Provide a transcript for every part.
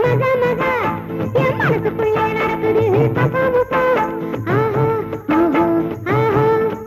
மக மக என் மனசுக்குள்ளே நடக்குது கசமுசா ஆஹா ஓஹோ ஆஹா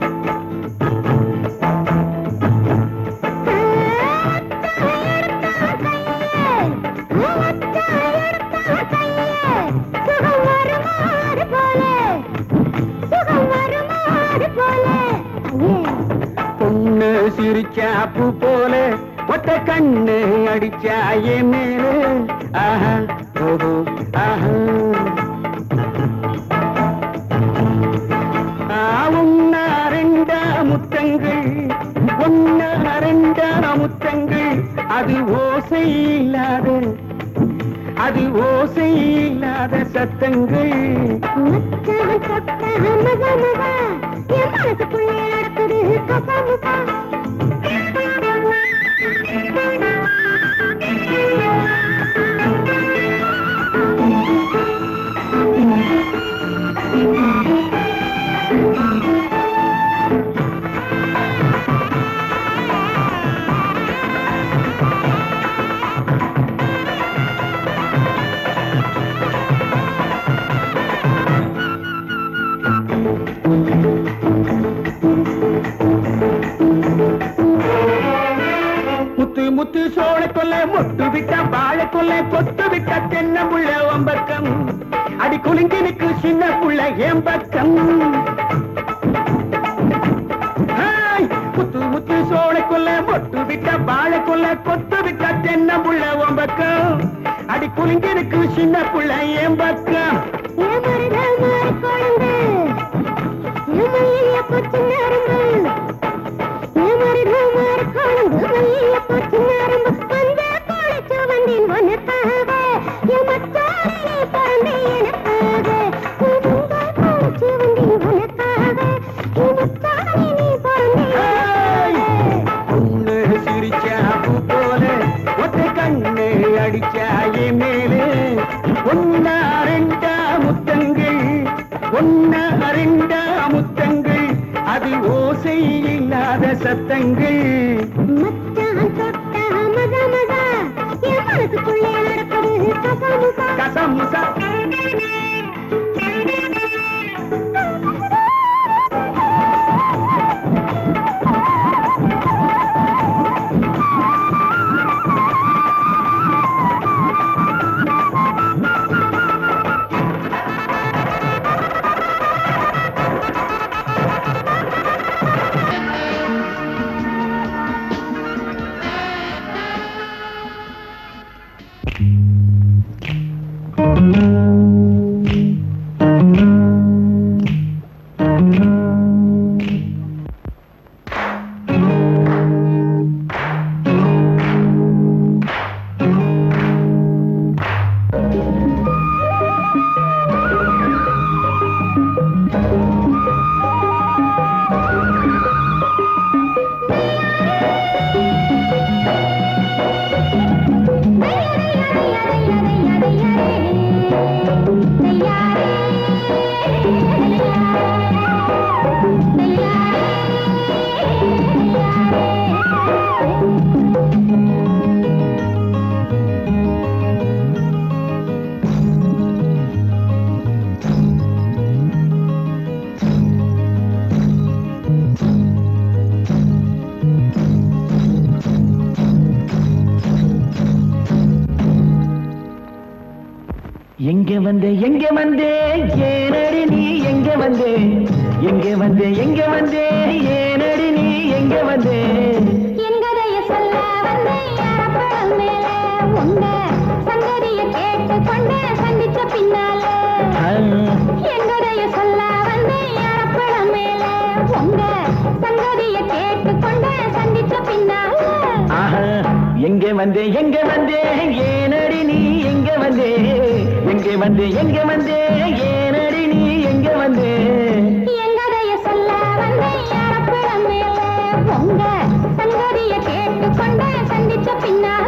பொண்ணு சிரிச்சா பூ போல ஒத்த கண்ணு அடிச்சா என் மேல ஆஹா ஓஹோ ஆஹா ஆ, ஒன்னா ரெண்டா முத்தங்கள் ஒன்னா ரெண்டா முத்தங்கள் அது ஓசை இல்லாத அது ஓசை இல்லாத சத்தங்கள் முத்து முத்து சோழ கொல்ல மொட்டு விட்ட வாழ கொல்ல கொத்து விட்ட தென்ன புள்ள ஒம்பக்கம் அடி குலுங்கினுக்கு சின்ன புள்ள ஏம்பக்கம் ஹாய்! முத்து முத்து சோழ கொல்ல மொட்டு விட்ட வாழ கொல்ல கொத்து விட்ட தென்ன புள்ள ஒம்பக்கம் அடி குலுங்கினுக்கு சின்ன புள்ள ஏம்பக்கம் ஹாய்! பொண்ணு சிரிச்சா பூ போல ஒத்த கண்ணு அடிச்சா என் மேலே ஒன்னா ரெண்டா முத்தங்கள் ஒன்னா ரெண்டா முத்தங்கள் அது ஓசை இல்லாத சத்தங்கள் மனசுக்குள்ளே நடக்குது கசமுசா கசமுசா எங்க வந்த எங்க வந்தே ஏனடி நீ எங்க வந்தே எங்க வந்தே எங்க வந்தே ஏனடி நீ எங்க வந்தே எங்கதைய சொல்ல வந்தே யாரப்பழம் மேல உங்க சங்கதிய கேட்டு கொண்டு சந்திச்ச பின்னால எங்கதைய சொல்ல வந்தே யாரப்பழம் மேல உங்க சங்கதிய கேட்டு கொண்டு சந்திச்ச பின்னால ஆஹா எங்க வந்தே எங்க வந்தே ஏனடி நீ எங்க வந்தே எங்க வந்தே எங்க வந்தே ஏனடி நீ எங்க வந்தே எங்கதைய சொல்ல வந்தே யாரப்பழம் மேல உங்க சங்கதிய கேட்டு கொண்டு சந்திச்ச பின்னால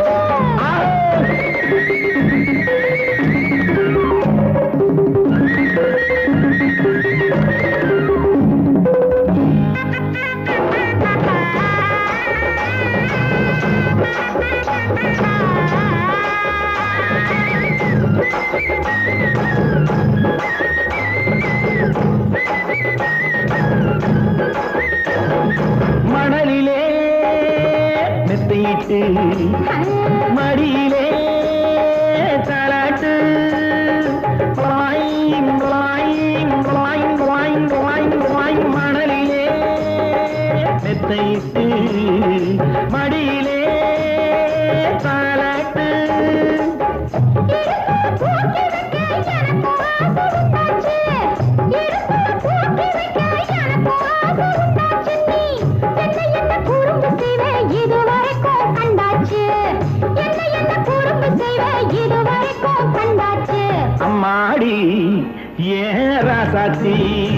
ஏன் ராசாத்தி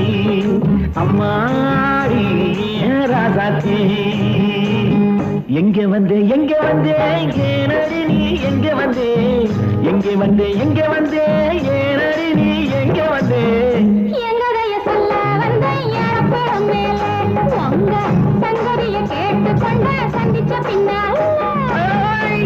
அம்மாடி ஏன் ராசாத்தி எங்க வந்தே எங்க வந்தே ஏனடி நீ எங்க வந்தே எங்க வந்தே எங்க வந்தே ஏனடி நீ எங்க வந்தே எங்கதைய சொல்ல வந்த ஏறப்படம் மேலே உங்க சங்கதிய கேட்டு கொண்ட சந்திச்ச பின்னால ஏய்!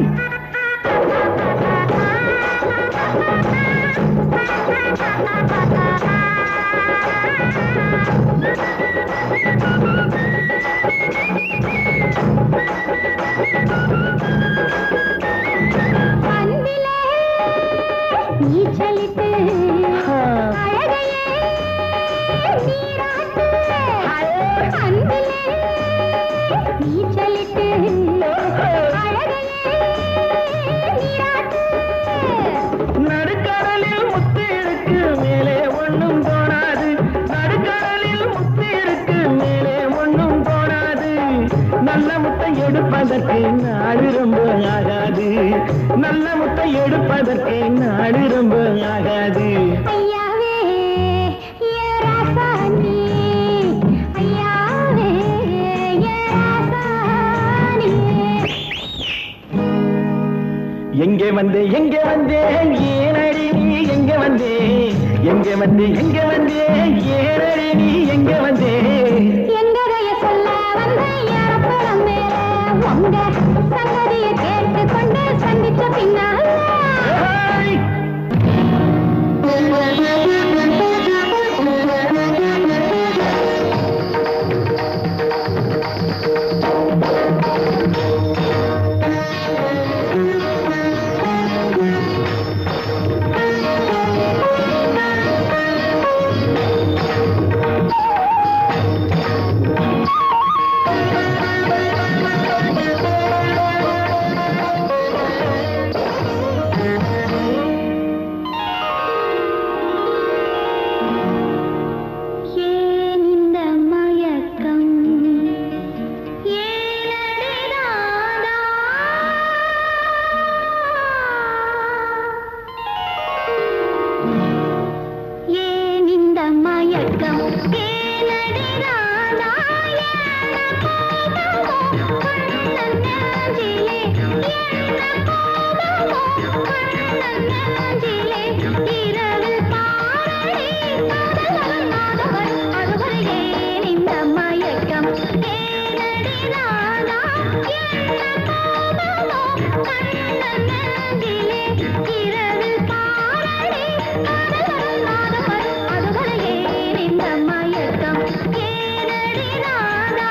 அன்பிலே நீச்சலிட்டு அழகையே நீராட்டு அன்பிலே நீச்சலிட்டு அழகையே நீராட்டு நடுக்கடலில் முத்து இருக்கு மேலே ஒண்ணும் தோணாது நடுக்கடலில் முத்து இருக்கு மேலே ஒண்ணும் தோணாது நல்ல முட்டை எடுப்பதற்கு நாடு ரொம்ப ஆகாது நல்ல முட்டை எடுப்பதற்கு நாடு ரொம்ப ஆகாது ஐயாவே ஏ ராசானி ஐயாவே ஏ ராசானி எங்கே வந்தே எங்கே வந்தே ஏனடி நீ எங்கே வந்தே எங்கே வந்தே எங்கே வந்தே ஏனடி நீ எங்கே வந்தே எங்கதைய சொல்ல வந்த ஏறப்படம் மேலே உங்க சங்கதிய கேட்டு கொண்டு சந்திச்ச பின்னால ஏய்! ஏன் இந்த மயக்கம் ஏனடி நாதா ஏன் இந்த மயக்கம் ஏனடி நாதா என்ன கோபமோ கண்ணன் நெஞ்சிலே என்ன கோபமோ கண்ணன் நெஞ்சிலே இரவில் பாரடி காதலவன் மாதவன் அறுவரை ஏன் இந்த மயக்கம் ஏனடி நாதா என்ன கோபமோ கண்ணன் நெஞ்சிலே இரவில் பாரடி காதலவன் மாதவன் அறுவரை ஏன் இந்த மயக்கம் ஏனடி நாதா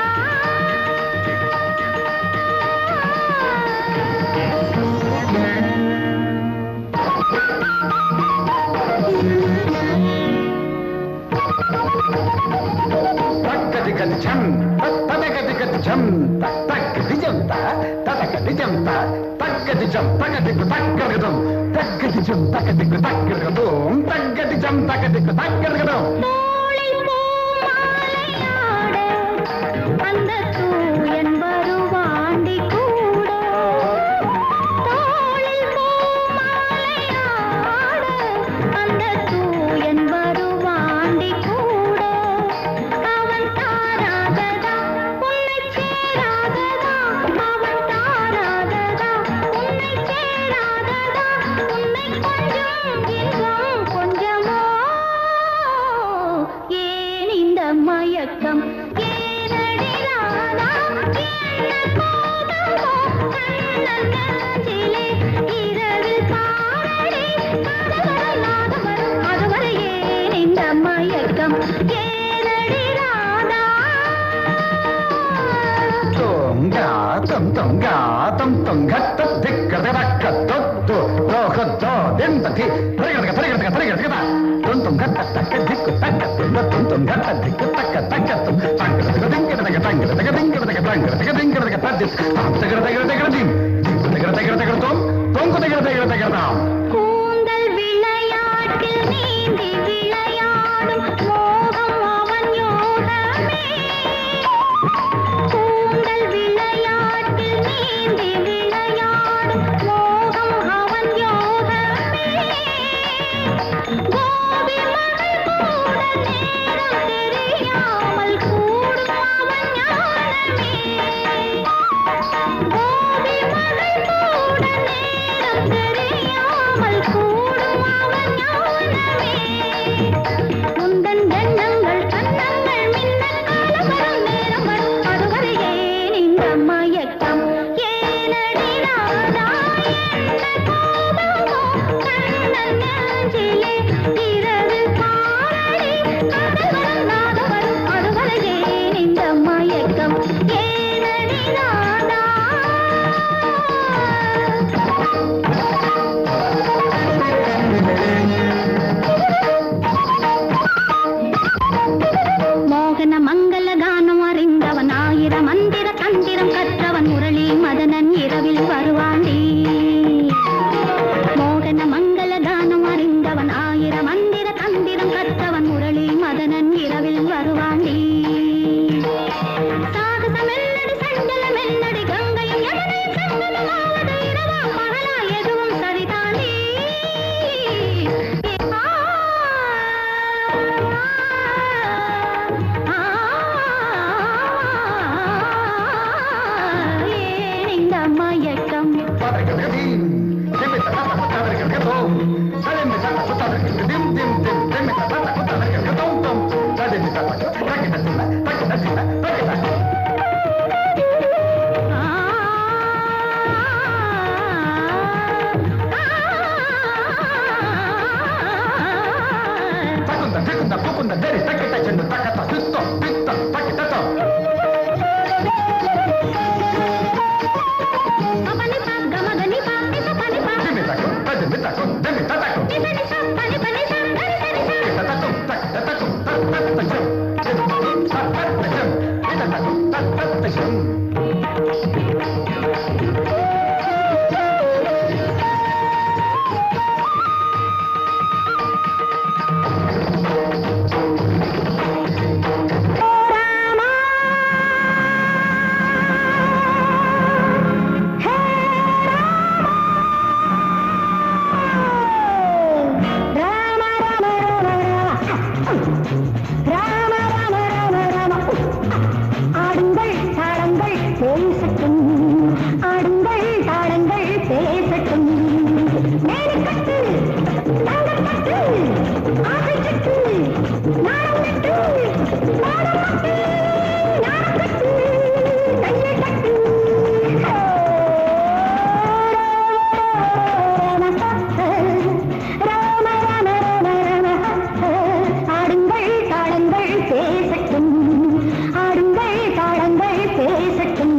తక్కదిగదిజం తత్తదగదిగదిజం తక్కదిజంత తదగదిజంత తగ్గదిజం తగదిగు తగ్గరగదం తగ్గదిజం తగదిగు తగ్గరగదం తగ్గదిజం తగదిగు తగ్గరగదం தோளில் பூமாலையாட அந்த தூயன் வருவாண்டி கூட தோளில் பூமாலையாட அந்த தூயன் வருவாண்டி கூட அவன் தாராததா உன்னை சேராததா அவன் தாராததா உன்னை சேராததா உன்னை கொஞ்சம் இன்பம் கொஞ்சமோ ஏன் இந்த மயக்கம் ஏனடி ராதா என்ன கோபமோ கண்ணன் நெஞ்சிலே இரவில் பாரடி காதவரும் நாதவரும் அதுவரை ஏன் இந்த மயக்கம் ஏனடி ராதா తొంగా తం తొంగా తం తొంగ తద్దిక్కదరక్క తొద్దు తోహద్దో దెంతతి తరిగడక తరిగడక తరిగడక తం తొంగ తక్క దిక్కు తక్క తిన్న తం తొంగ దిక్కు తక్క తక్క తం తంగడక దింగడక తంగడక దింగడక తంగడక దింగడక తద్ది తం తగడ తగడ తగడ దిం దిక్కు తగడ తగడ తగడ తొం తొంగు తగడ తగడ తగడ తాం கூந்தல் விளையாட்டில் நீந்தி விளையாடும் மோகம் அவன் யோகமே கூந்தல் விளையாட்டில் நீந்தி விளையாடும் மோகம் அவன் யோகமே கோபி மகள் ಕಿರುನ ಪುಕುಂದ ದರಿ ತಕ್ಕಿಟ ಚೆಂಡು ತಕ್ಕತ ತಿತ್ತೋ ತಿತ್ತ ತಕ್ಕಿಟತೋ పని పా గమగని పా నిస పని పా ದಿಮಿ ತಕು ತದಿಮಿ ತಕು ದಿಮಿ ತತಕು నిస నిస పని పని సా గని సని సా ಕಿಟತಕು ತಕ್ಕಿಟತಕು ತತ್ತತಜಂ ತತ್ತತಜಂ ಕಿಟತಕು ತತ್ತತಜಂ రామ రామ రామ రామ రామ రామ ஆடுங்கள் தாளங்கள் பேசட்டும் ஆடுங்கள் தாளங்கள் பேசட்டும் மேலுக்கட்டு தங்கப்பட்டு ஆசை கட்டு நாடம் கட்டு நாடம் கட்டு நாடம் கட்டு கையை கட்டு ராம ராம ராம ராம ஆடுங்கள் தாளங்கள் பேசட்டும் ஆடுங்கள் தாளங்கள் பேசட்டும்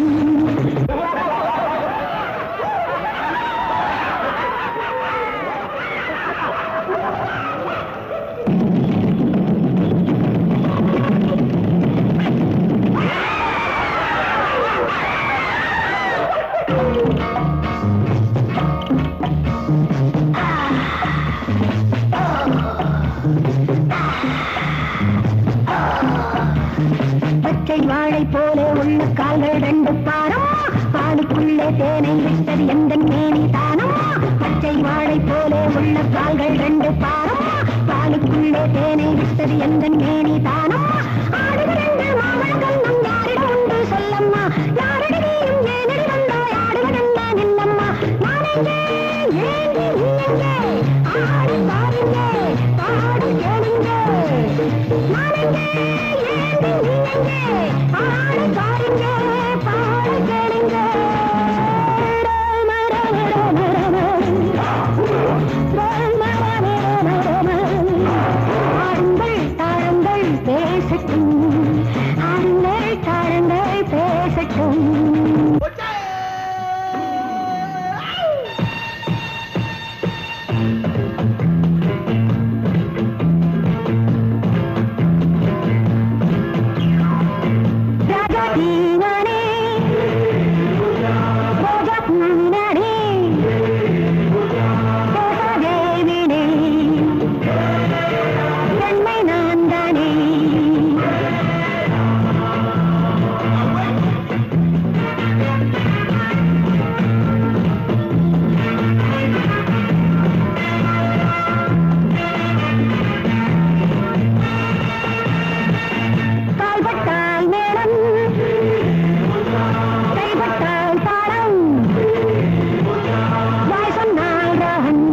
பச்சை வாழை போல உள்ள கால்கள் ரெண்டு பாரம் பாலுக்குள்ளே தேனை விட்டது எந்த மேனி தானம் பச்சை வாழை போல உள்ள கால்கள் ரெண்டு பாரம் பாலுக்குள்ளே தேனை விட்டது எந்த மேனி தானம் ஆடுகிறென்று மாமழங்கள் நம் யாரிடம் உண்டு சொல்லம்மா யாரடி நீயும் ஏனடி வந்தாய் ஆடுவதென்ன நில்லம்மா நானெங்கே ஏங்கி நீ எங்கே ஆடி பாருங்க பாடு கேளுங்க நானெங்கே ஏங்கி நீ எங்கே ஆடு பாருங்க பாடு கேளுங்க ராம ராம ராம ராம ராம ராம ராம ராம ஆடுங்கள் தாளங்கள் பேசட்டும் ஆடுங்கள் தாளங்கள் பேசட்டும் ராஜா தீனானே ராஜா பூனானே தேவினே நன்மை நான் தானே கால்பட்டால் மேளம் கைப்பட்டால் தாளம் வாய் சொன்னால் ராகம்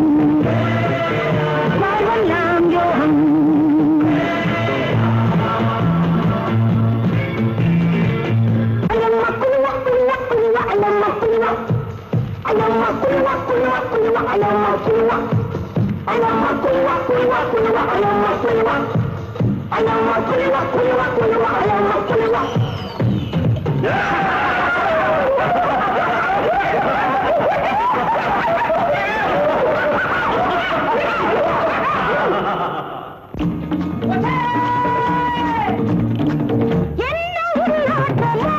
வாழ்வெல்லாம் யோகம் ஐயம்மா குழுவா குழுவா குழுவா ஐயம்மா குழுவா ஐயம்மா குழுவா குழுவா குழுவா ஐயம்மா குழுவா ஐயம்மா குழுவா குழுவா குழுவா ஐயம்மா குழுவா ஐயம்மா குழுவா குழுவா குழுவா ஐயம்மா குழுவா என்ன உன்னாட்டமோ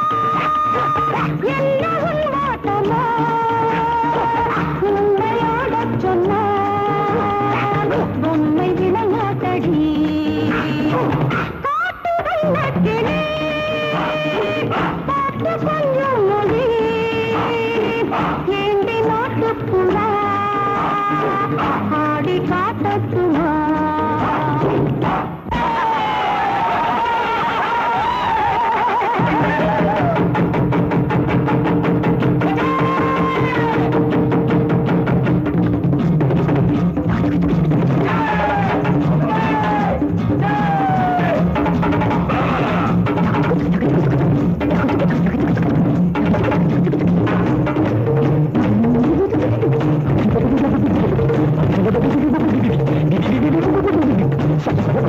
என்ன உன்னாட்டமோ உண்மையோடச் சொன்னால் பொம்மை விளையாட்டடி காட்டு வெள்ளக்கிளி பாட்டு கொஞ்சம் மொழி ஏண்டி நாட்டுப்புறா ஆடி காட்டட்டுமா சரி